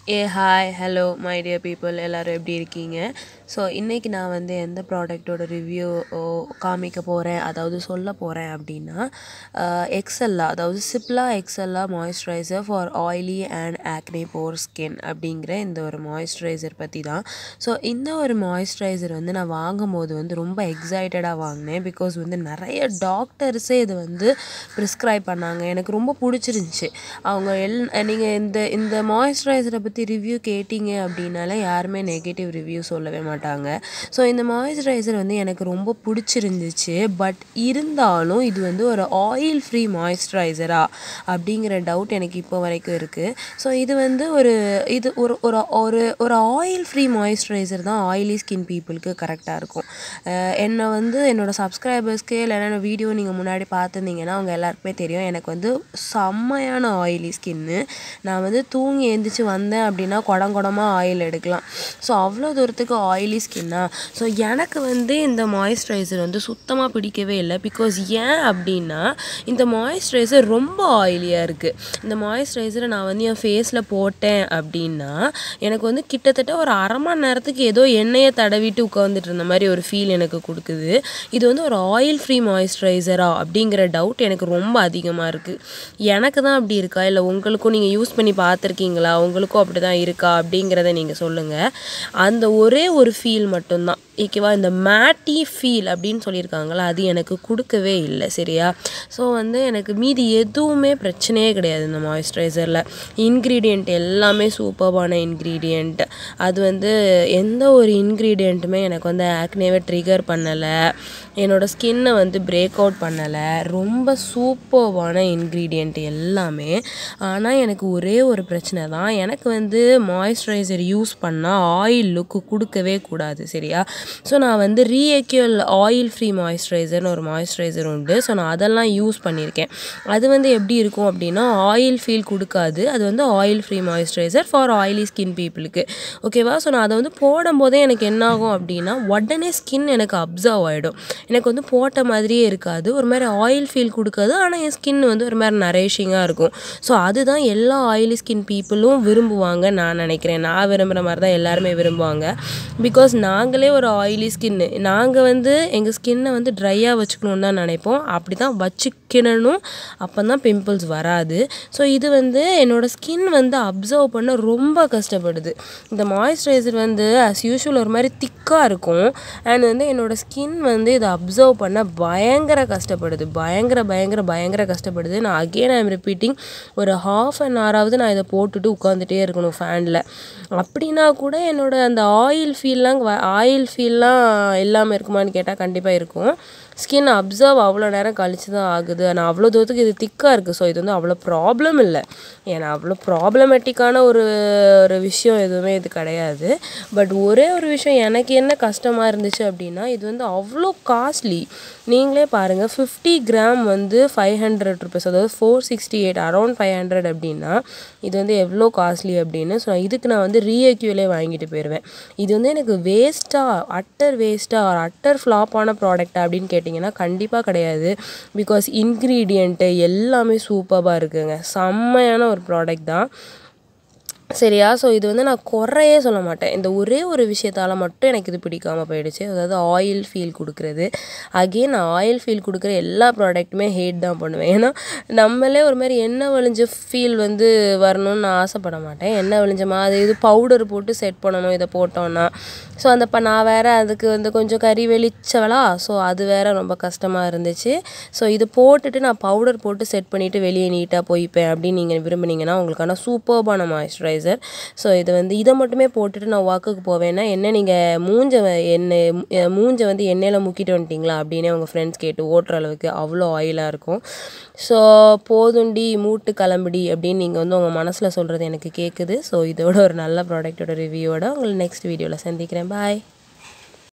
A hi hello my dear people எல்லோரும் எப்படி இருக்கீங்க ஸோ இன்றைக்கி நான் வந்து எந்த ப்ராடக்ட்டோட ரிவ்யூ காமிக்க போகிறேன் அதாவது சொல்ல போகிறேன் அப்படின்னா எக்ஸல்லா அதாவது சிப்லா எக்ஸல்லா moisturiser for oily and acne pore skin அப்படிங்கிற இந்த ஒரு மாய்ஸ்சரைசர் பற்றி தான் ஸோ இந்த ஒரு மாய்ஸ்சரைசர் வந்து நான் வாங்கும் போது வந்து ரொம்ப எக்ஸைட்டடாக வாங்கினேன் பிகாஸ் வந்து நிறைய டாக்டர்ஸே இது வந்து ப்ரிஸ்கிரைப் பண்ணாங்க எனக்கு ரொம்ப பிடிச்சிருந்துச்சி அவங்க எல் நீங்கள் இந்த இந்த மாய்ஸ்சரைசரை பற்றி ரிவ்யூ கேட்டிங்க அப்படின்னால யாருமே நெகட்டிவ் ரிவ்யூ சொல்லவே மாட்டாங்க ஸோ இந்த மாய்ஸ்சரைசர் வந்து எனக்கு ரொம்ப பிடிச்சிருந்துச்சு பட் இருந்தாலும் இது வந்து ஒரு ஆயில் ஃப்ரீ மாய்ஸ்சரைசரா அப்படிங்கிற டவுட் எனக்கு இப்போ வரைக்கும் இருக்குது ஸோ இது வந்து ஒரு இது ஒரு ஒரு ஒரு ஒரு ஆயில் ஃப்ரீ மாய்ஸ்சரைசர் தான் ஆயிலி ஸ்கின் பீப்புளுக்கு கரெக்டாக இருக்கும் அஹ் என்னை வந்து என்னோடய சப்ஸ்கிரைபர்ஸ்க்கு இல்லைன்னா வீடியோ நீங்கள் முன்னாடி பார்த்துருந்தீங்கன்னா அவங்க எல்லாருக்குமே தெரியும் எனக்கு வந்து செம்மையான ஆயிலி ஸ்கின்னு நான் வந்து தூங்கி எழுந்திரிச்சு வந்தேன் அப்படின்னா குடம் குடமாக ஆயில் எடுக்கலாம் ஸோ அவ்வளோ தூரத்துக்கு ஆயிலி ஸ்கின்னா ஸோ எனக்கு வந்து இந்த மாய்ஸ்சரைசர் வந்து சுத்தமாக பிடிக்கவே இல்லை பிகாஸ் ஏன் அப்படின்னா இந்த மாய்ஸ்சரைசர் ரொம்ப ஆயிலியாக இருக்குது இந்த மாய்ஸ்சரைசரை நான் வந்து என் ஃபேஸில் போட்டேன் அப்படின்னா எனக்கு வந்து கிட்டத்தட்ட ஒரு அரை மணி நேரத்துக்கு ஏதோ எண்ணெயை தடவிட்டு உட்காந்துட்டு இருந்த மாதிரி ஒரு ஃபீல் எனக்கு கொடுக்குது இது வந்து ஒரு ஆயில் ஃப்ரீ மாய்ஸ்சரைசரா அப்படிங்கிற டவுட் எனக்கு ரொம்ப அதிகமாக இருக்குது எனக்கு தான் அப்படி இருக்கா இல்லை உங்களுக்கும் நீங்கள் யூஸ் பண்ணி பார்த்துருக்கீங்களா உங்களுக்கும் அப்படி தான் இருக்கா அப்படிங்கிறத நீங்கள் சொல்லுங்கள் அந்த ஒரே ஒரு ஃபீல் மட்டும்தான் ஓகேவா இந்த மேட்டி ஃபீல் அப்படின்னு சொல்லியிருக்காங்களா அது எனக்கு கொடுக்கவே இல்லை சரியா ஸோ வந்து எனக்கு மீதி எதுவுமே பிரச்சனையே கிடையாது இந்த மாய்ஸ்சரைசரில் இன்க்ரீடியண்ட் எல்லாமே சூப்பர்பான இன்க்ரீடியண்ட் அது வந்து எந்த ஒரு இன்க்ரீடியண்ட்டுமே எனக்கு வந்து ஆக்னேவை ட்ரிகர் பண்ணலை என்னோடய ஸ்கின்னை வந்து பிரேக் அவுட் பண்ணலை ரொம்ப சூப்பர்பான இன்க்ரீடியண்ட் எல்லாமே ஆனால் எனக்கு ஒரே ஒரு பிரச்சனை தான் எனக்கு வந்து மாய்ஸ்சரைசர் யூஸ் பண்ணால் ஆயில் லுக்கு கொடுக்கவே கூடாது சரியா ஸோ நான் வந்து ரீஎக்யூல் ஆயில் ஃப்ரீ மாய்ஸ்சரைசர்னு ஒரு மாய்ஸ்சரைசர் உண்டு ஸோ நான் அதெல்லாம் யூஸ் பண்ணியிருக்கேன் அது வந்து எப்படி இருக்கும் அப்படின்னா ஆயில் ஃபீல் கொடுக்காது அது வந்து oil free moisturiser for oily skin பீப்புளுக்கு ஓகேவா ஸோ நான் அதை வந்து போடும்போதே எனக்கு என்ன ஆகும் அப்படின்னா உடனே ஸ்கின் எனக்கு அப்சர்வ் ஆகிடும் எனக்கு வந்து போட்ட மாதிரியே இருக்காது ஒரு மாதிரி ஆயில் ஃபீல் கொடுக்காது ஆனால் என் ஸ்கின் வந்து ஒரு மாதிரி நரேஷிங்காக இருக்கும் ஸோ அதுதான் எல்லா ஆயிலி ஸ்கின் பீப்புளும் விரும்புவாங்க நான் நினைக்கிறேன் நான் விரும்புகிற மாதிரி தான் எல்லாருமே விரும்புவாங்க பிகாஸ் நாங்களே ஒரு ஆயிலி ஸ்கின்னு நாங்கள் வந்து எங்கள் ஸ்கின்னை வந்து ட்ரையாக வச்சுக்கணுன்னு தான் நினைப்போம் அப்படி தான் வச்சுக்கணும் அப்போ தான் பிம்பிள்ஸ் வராது ஸோ இது வந்து என்னோடய ஸ்கின் வந்து அப்சர்வ் பண்ண ரொம்ப கஷ்டப்படுது இந்த மாய்ஸ்சரைசர் வந்து அஸ் யூஷுவல் ஒரு மாதிரி திக்காக இருக்கும் அண்ட் வந்து என்னோடய ஸ்கின் வந்து இதை அப்சர்வ் பண்ண பயங்கர கஷ்டப்படுது பயங்கர பயங்கர பயங்கர கஷ்டப்படுது நான் அகெயின் ஐ எம் ரிப்பீட்டிங் ஒரு ஹாஃப் அன் ஹவராவது நான் இதை போட்டுட்டு உட்காந்துட்டே இருக்கணும் ஃபேனில் அப்படின்னா கூட என்னோட அந்த ஆயில் ஃபீல்லாம் ஆயில் ஃபீல்லாம் இல்லாமல் இருக்குமான்னு கேட்டால் கண்டிப்பாக இருக்கும் ஸ்கின் அப்சர்வ் அவ்வளோ நேரம் கழிச்சு தான் ஆகுது ஆனால் அவ்வளோ தூரத்துக்கு இது திக்காக இருக்குது ஸோ இது வந்து அவ்வளோ ப்ராப்ளம் இல்லை ஏன்னா அவ்வளோ ப்ராப்ளமேட்டிக்கான ஒரு ஒரு விஷயம் எதுவுமே இது கிடையாது பட் ஒரே ஒரு விஷயம் எனக்கு என்ன கஷ்டமாக இருந்துச்சு அப்படின்னா இது வந்து அவ்வளோ காஸ்ட்லி நீங்களே பாருங்கள் ஃபிஃப்டி கிராம் வந்து ஃபைவ் ஹண்ட்ரட் ருபீஸ் அதாவது four sixty eight around five hundred அப்படின்னா இது வந்து எவ்வளோ காஸ்ட்லி அப்படின்னு ஸோ இதுக்கு நான் வந்து ரீஎக்யூலே வாங்கிட்டு போயிடுவேன் இது வந்து எனக்கு வேஸ்ட்டாக அட்டர் வேஸ்ட்டாக அட்டர் ஃப்ளாப்பான ப்ராடக்ட் அப்படின்னு கேட்டிங்கன்னா கண்டிப்பாக கிடையாது பிகாஸ் இன்க்ரீடியண்ட்டு எல்லாமே சூப்பராக இருக்குங்க செம்மையான ஒரு ப்ராடக்ட் தான் சரியா ஸோ இது வந்து நான் குறையே சொல்ல மாட்டேன் இந்த ஒரே ஒரு விஷயத்தால் மட்டும் எனக்கு இது பிடிக்காமல் போயிடுச்சு அதாவது ஆயில் ஃபீல் கொடுக்குறது அகெயின் நான் ஆயில் ஃபீல் கொடுக்குற எல்லா ப்ராடக்ட்டுமே ஹேட் தான் பண்ணுவேன் ஏன்னா நம்மளே ஒரு மாதிரி எண்ணெய் வழிஞ்ச ஃபீல் வந்து வரணும்னு நான் ஆசைப்பட மாட்டேன் எண்ணெய் வழிஞ்ச மாதிரி இது பவுடர் போட்டு செட் பண்ணணும் இதை போட்டோன்னா ஸோ அந்த இப்போ நான் வேறு அதுக்கு வந்து கொஞ்சம் கறி வெளிச்சவளா ஸோ அது வேறு ரொம்ப கஷ்டமாக இருந்துச்சு ஸோ இது போட்டுட்டு நான் பவுடர் போட்டு செட் பண்ணிவிட்டு வெளியே நீட்டாக போய்ப்பேன் அப்படின்னு நீங்கள் விரும்புனீங்கன்னா உங்களுக்கான சூப்பர்பான மாய்ஸ்சரைசர் ஸோ இது வந்து இதை மட்டுமே போட்டுட்டு நான் வாக்குக்கு போவேன்னா என்ன நீங்கள் மூஞ்ச எண்ணெய் மூஞ்சை வந்து எண்ணெயில் முக்கிட்டு வந்துட்டிங்களா அப்படின்னே உங்கள் ஃப்ரெண்ட்ஸ் கேட்டு ஓட்டுற அளவுக்கு அவ்வளோ ஆயிலாக இருக்கும் ஸோ போதுண்டி மூட்டு கிளம்புடி அப்படின்னு நீங்கள் வந்து உங்கள் மனசில் சொல்கிறது எனக்கு கேட்குது ஸோ இதோட ஒரு நல்ல ப்ராடக்ட்டோட ரிவ்யூவோட உங்களை நெக்ஸ்ட் வீடியோவில் சந்திக்கிறேன் பாய்